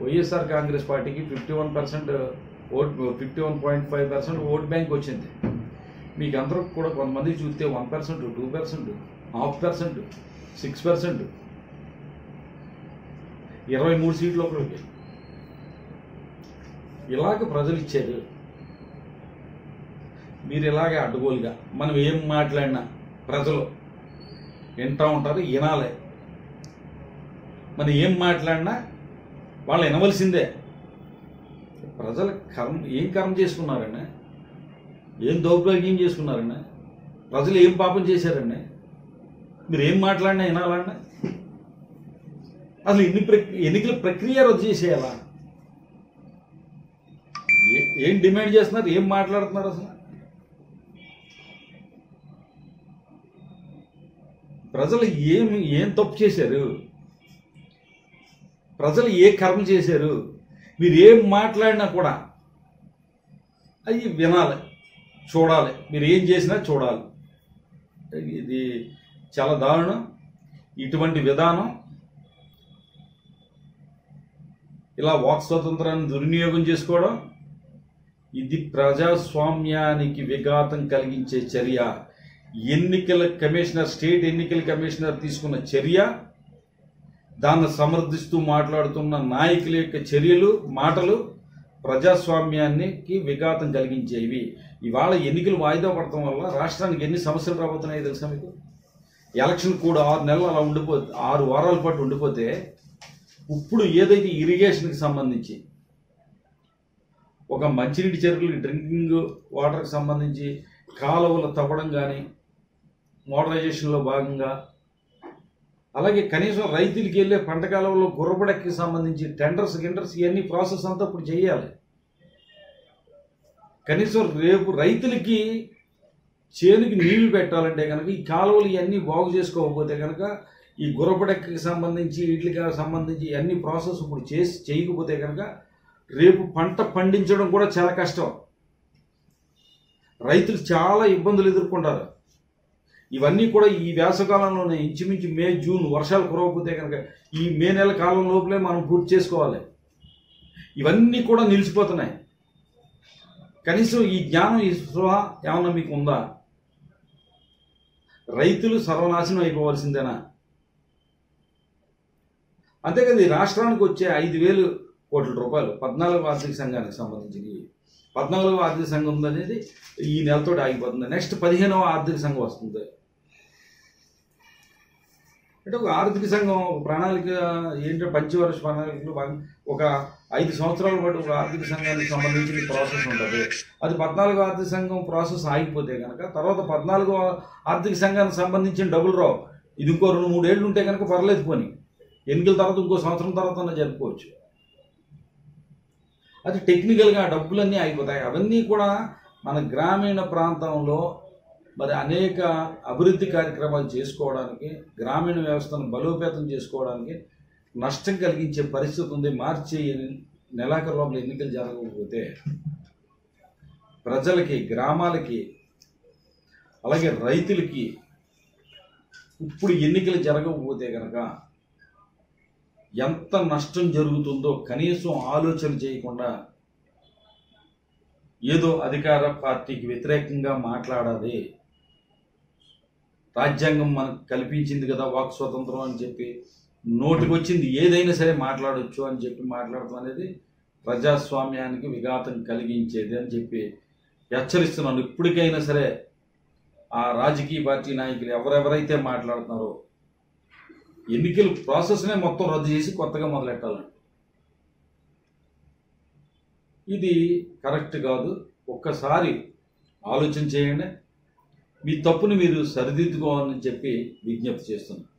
YSR Congress పార్టీకి fifty one percent vote fifty one point five percent vote bank వచ్చింది మీకు అందరూ కూడా కొంతమంది చూస్తే one percent two percent half percent six percent ఇరవై మూడు సీట్లు ఒకరికి ఇలాగ ప్రజలు ఇచ్చారు మీరు ఇలాగే అడ్డగోలుగా మనం ఏం మాట్లాడినా ప్రజలు వింటూ ఉంటారు వినాలి మనం ఏం మాట్లాడినా వాళ్ళు వినవలసిందే ప్రజల కర్మ ఏం కర్మ చేసుకున్నారండి ఏం దౌర్భాగ్యం చేసుకున్నారండి ప్రజలు ఏం పాపం చేశారండి మీరు ఏం మాట్లాడినా వినాలండి అసలు ఎన్ని ప్రక్ ఎన్నికల ప్రక్రియ రద్దు చేసేయాలా ఏ- ఏం డిమాండ్ చేస్తున్నారు ఏం మాట్లాడుతున్నారు అసలు ప్రజలు ఏం ఏం తప్పు చేశారు ప్రజలు ఏ కర్మ చేశారు మీరు ఏం మాట్లాడినా కూడా అవి వినాలి చూడాలి మీరు ఏం చేసినా చూడాలి ఇది చాలా దారుణం ఇటువంటి విధానం ఇలా వాక్ స్వాతంత్రాన్ని దుర్వినియోగం చేసుకోవడం ఇది ప్రజాస్వామ్యానికి విఘాతం కలిగించే చర్య ఎన్నికల కమిషనర్ స్టేట్ ఎన్నికల కమిషనర్ తీసుకున్న చర్య దాన్ని సమర్థిస్తూ మాట్లాడుతున్న నాయకుల యొక్క చర్యలు మాటలు ప్రజాస్వామ్యానికి విఘాతం కలిగించేవి ఇవాళ ఎన్నికలు వాయిదా పడటం వల్ల రాష్ట్రానికి ఎన్ని సమస్యలు రాబోతున్నాయో తెలుసా మీకు ఎలక్షన్ కూడా ఆరు నెలలు అలా ఉండిపోతే ఆరు వారాల పాటు ఉండిపోతే ఇప్పుడు ఏదైతే ఇరిగేషన్కి సంబంధించి ఒక మంచినీటి చెరువులు డ్రింకింగ్ వాటర్కి సంబంధించి కాలువలు తవ్వడం కానీ మోడరైజేషన్లో భాగంగా అలాగే కనీసం రైతులకి వెళ్ళే పంట కాలంలో గుర్రబడెక్కి సంబంధించి టెండర్స్ గిండర్స్ ఇవన్నీ ప్రాసెస్ అంతా ఇప్పుడు చేయాలి కనీసం రేపు రైతులకి చేనుకి నీళ్లు పెట్టాలంటే కనుక ఈ కాలువలు ఇవన్నీ బాగు చేసుకోకపోతే కనుక ఈ గుర్రబడెక్కకి సంబంధించి వీటికి సంబంధించి అన్ని ప్రాసెస్ ఇప్పుడు చేసి చేయకపోతే కనుక రేపు పంట పండించడం కూడా చాలా కష్టం రైతులు చాలా ఇబ్బందులు ఎదుర్కొంటారు ఇవన్నీ కూడా ఈ వేసవకాలంలోనే ఇంచుమించు మే జూన్ వర్షాలు కురవకపోతే కనుక ఈ మే నెల కాలం లోపలే మనం పూర్తి చేసుకోవాలి ఇవన్నీ కూడా నిలిచిపోతున్నాయి కనీసం ఈ జ్ఞానం ఈ స్పృహ ఏమన్నా మీకు ఉందా రైతులు సర్వనాశనం అయిపోవాల్సిందేనా అంతేకాదు ఈ రాష్ట్రానికి వచ్చే ఐదు వేలు కోట్ల రూపాయలు పద్నాలుగు ఆర్థిక సంఘానికి సంబంధించి పద్నాలుగవ ఆర్థిక సంఘం ఉందనేది ఈ నెలతో ఆగిపోతుంది నెక్స్ట్ పదిహేనవ ఆర్థిక సంఘం వస్తుంది అంటే ఒక ఆర్థిక సంఘం ఒక ప్రణాళిక ఏంటో పంచవర్ష ప్రణాళికలో భాగం ఒక ఐదు సంవత్సరాల పాటు ఒక ఆర్థిక సంఘానికి సంబంధించిన ప్రాసెస్ ఉంటుంది అది పద్నాలుగో ఆర్థిక సంఘం ప్రాసెస్ ఆగిపోతే కనుక తర్వాత పద్నాలుగో ఆర్థిక సంఘానికి సంబంధించిన డబ్బులు రావు ఇది ఇంకో రెండు మూడేళ్ళు ఉంటే కనుక పర్లేదు పోని ఎన్నికల తర్వాత ఇంకో సంవత్సరం తర్వాత జరుపుకోవచ్చు అది టెక్నికల్గా ఆ డబ్బులన్నీ అయిపోతాయి అవన్నీ కూడా మన గ్రామీణ ప్రాంతంలో మరి అనేక అభివృద్ధి కార్యక్రమాలు చేసుకోవడానికి గ్రామీణ వ్యవస్థను బలోపేతం చేసుకోవడానికి నష్టం కలిగించే పరిస్థితి ఉంది మార్చి ఎన్ని- నెలాఖరు లోపల ఎన్నికలు జరగకపోతే ప్రజలకి గ్రామాలకి అలాగే రైతులకి ఇప్పుడు ఎన్నికలు జరగకపోతే కనుక ఎంత నష్టం జరుగుతుందో కనీసం ఆలోచన చేయకుండా ఏదో అధికార పార్టీకి వ్యతిరేకంగా మాట్లాడాలి రాజ్యాంగం మనకు కల్పించింది కదా వాక్ స్వతంత్రం అని చెప్పి నోటికి వచ్చింది ఏదైనా సరే మాట్లాడొచ్చు అని చెప్పి మాట్లాడటం అనేది ప్రజాస్వామ్యానికి విఘాతం కలిగించేది అని చెప్పి హెచ్చరిస్తున్నాను ఇప్పటికైనా సరే ఆ రాజకీయ పార్టీ నాయకులు ఎవరెవరైతే మాట్లాడుతున్నారో ఎన్నికల ప్రాసెస్నే మొత్తం రద్దు చేసి కొత్తగా మొదలెట్టాలండి ఇది కరెక్ట్ కాదు ఒక్కసారి ఆలోచన చేయండి మీ తప్పుని మీరు సరిదిద్దుకోవాలని చెప్పి విజ్ఞప్తి చేస్తున్నాను